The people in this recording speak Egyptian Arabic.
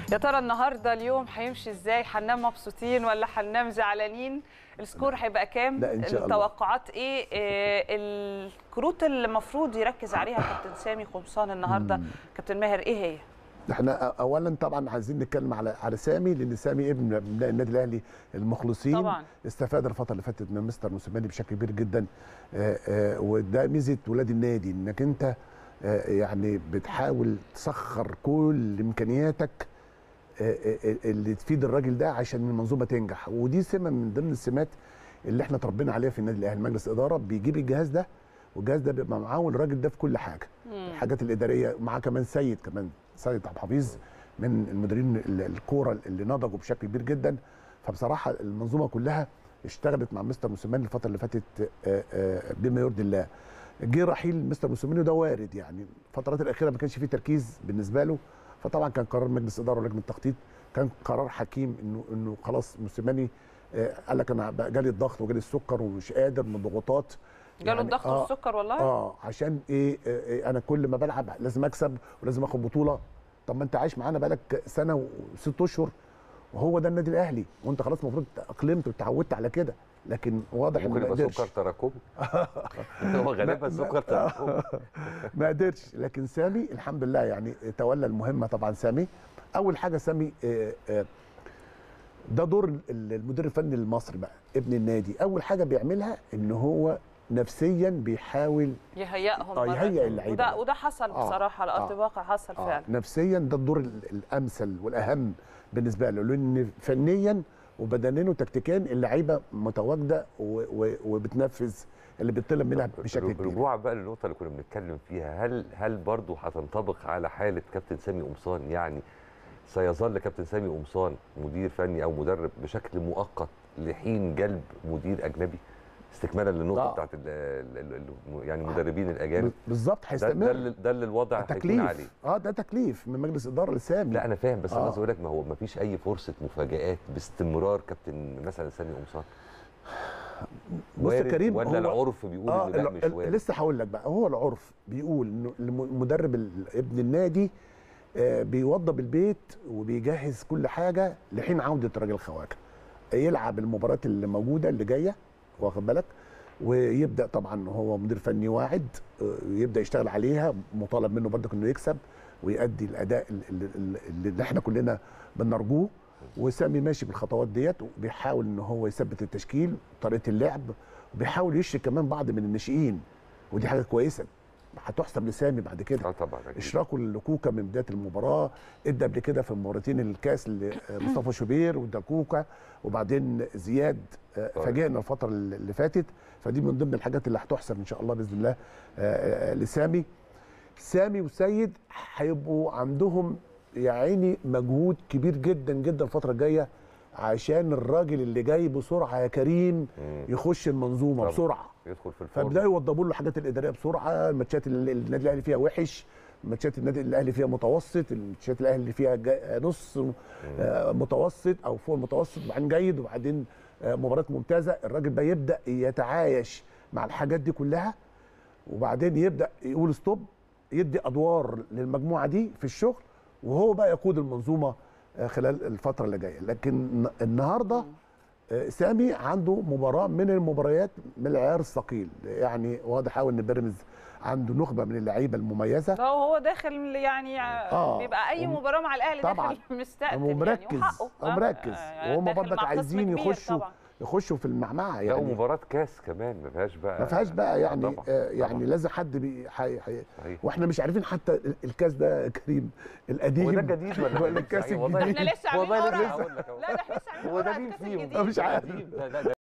يا ترى النهارده اليوم هيمشي ازاي هننام مبسوطين ولا هننام زعلانين السكور هيبقى كام لا، إن شاء الله. التوقعات ايه آه، الكروت اللي المفروض يركز عليها كابتن سامي قمصان النهارده كابتن ماهر ايه هي احنا اولا طبعا عايزين نتكلم على على سامي لان سامي ابن ابناء النادي الاهلي المخلصين طبعاً. استفاد الفتره اللي فاتت من مستر موسيماني بشكل كبير جدا آه، آه، وده ميزه ولاد النادي انك انت آه، يعني بتحاول تسخر كل امكانياتك آه، آه، اللي تفيد الراجل ده عشان المنظومه تنجح ودي سمه من ضمن السمات اللي احنا اتربينا عليها في النادي الاهلي مجلس اداره بيجيب الجهاز ده والجهاز ده بيبقى معاه الراجل ده في كل حاجه الحاجات الاداريه معاه كمان سيد كمان سيد عبد الحفيظ من المديرين ال- الكوره اللي نضجوا بشكل كبير جدا فبصراحه المنظومه كلها اشتغلت مع مستر موسيماني الفتره اللي فاتت آه، آه، بما يرضي الله جه رحيل مستر موسيماني وده وارد يعني الفترات الاخيره ما كانش فيه تركيز بالنسبه له فطبعا كان قرار مجلس اداره ولجنه التخطيط كان قرار حكيم انه انه خلاص موسيماني آه، قال لك انا بقى جالي الضغط وجالي السكر ومش قادر من الضغوطات جاله يعني الضغط آه، والسكر والله اه عشان ايه, إيه, إيه انا كل ما بلعب لازم اكسب ولازم اخد بطوله طب ما انت عايش معانا بقالك سنه وست اشهر وهو ده النادي الاهلي وانت خلاص المفروض اقلمت وتعودت على كده لكن واضح انه ممكن ما يبقى قدرش سكر تراكمي هو غالبا سكر تراكمي ما قدرش لكن سامي الحمد لله يعني تولى المهمه طبعا سامي اول حاجه سامي آه، آه، ده دور ال- المدير الفني المصري بقى ابن النادي اول حاجه بيعملها ان هو نفسيا بيحاول يهيئهم آه، مرة يهيئ تانية. اللعيبة وده بقى. وده حصل آه، بصراحه على ارض آه، الواقع حصل آه فعلا نفسيا ده الدور ال- الامثل والاهم بالنسبه له لان فنيا وبدنيا وتكتيكيا اللعيبه متواجده و- و- وبتنفذ اللي بيطلب منها بشكل كبير رجوعا بقى للنقطه اللي كنا بنتكلم فيها هل هل برضه هتنطبق على حاله كابتن سامي قمصان يعني سيظل كابتن سامي قمصان مدير فني او مدرب بشكل مؤقت لحين جلب مدير اجنبي استكمالا للنقطه لا. بتاعت ال ال ال يعني المدربين الاجانب بالظبط ده, ده, هيستمر اللي- ده اللي الوضع هيكون تكليف عليه اه ده تكليف من مجلس اداره لسامي لا انا فاهم بس انا آه. عايز اقول لك ما هو ما فيش اي فرصه مفاجات باستمرار كابتن مثلا سامي قمصان بص يا وارد كريم ولا هو- العرف بيقول اه ان لا ال- مش ال- وارد لسه هقول لك بقى هو العرف بيقول انه الم- المدرب ال- ابن النادي آه، بيوضب البيت وبيجهز كل حاجه لحين عوده راجل الخواجه يلعب المباريات اللي موجوده اللي جايه واخد بالك ويبدا طبعا هو مدير فني واعد آه، يبدا يشتغل عليها مطالب منه برضك انه يكسب ويؤدي الاداء ال- ال- ال- اللي احنا كلنا بنرجوه وسامي ماشي بالخطوات ديت وبيحاول ان هو يثبت التشكيل طريقه اللعب وبيحاول يشرك كمان بعض من الناشئين ودي حاجه كويسه هتحسب لسامي بعد كده اه طبعا أكيد. اشراكه لكوكا من بدايه المباراه ادى قبل كده في مباراتين الكاس لمصطفى شوبير وادى كوكا وبعدين زياد آه، طيب. فاجئنا الفتره اللي فاتت فدي من ضمن الحاجات اللي هتحسب ان شاء الله باذن الله آه، آه، لسامي سامي وسيد هيبقوا عندهم يا عيني مجهود كبير جدا جدا الفتره الجايه عشان الراجل اللي جاي بسرعه يا كريم مم. يخش المنظومه طبعا. بسرعه يدخل في الفورم فبداوا يوضبوا له الحاجات الاداريه بسرعه الماتشات اللي النادي الاهلي فيها وحش ماتشات النادي الاهلي فيها متوسط الماتشات الاهلي اللي فيها جا- نص آه، متوسط او فوق المتوسط وبعدين جيد وبعدين آه، مباراه ممتازه الراجل بقى يبدا يتعايش مع الحاجات دي كلها وبعدين يبدا يقول ستوب يدي ادوار للمجموعه دي في الشغل وهو بقى يقود المنظومه آه، خلال الفتره اللي جايه لكن النهارده آه، سامي عنده مباراه من المباريات من العيار الثقيل يعني واضح قوي ان بيراميدز عنده نخبه من اللعيبه المميزه لا هو داخل يعني آه. بيبقى اي وم- مباراه مع الاهلي طبعاً. داخل مستقتل ومركز يعني وحقه آه، مركز آه، وهم داخل برضك مع خصم عايزين كبير يخشوا طبعاً. يخشوا في المعمعه لا يعني ومباراه كاس كمان ما فيهاش بقى ما فيهاش بقى يعني طبعاً. آه يعني طبعاً. لازم حد بي حي حي صحيح. واحنا مش عارفين حتى ال- الكاس ده يا كريم القديم هو ده جديد ولا ولا قديم؟ الكاس صحيح، والله الجديد احنا لسه عاملين والله قرعه لسه هقول لك أهو. لا ده احنا لسه عاملين هو ده قرعه مين الكاس فيهم؟ الجديد مش عارف قديم. ده- ده- ده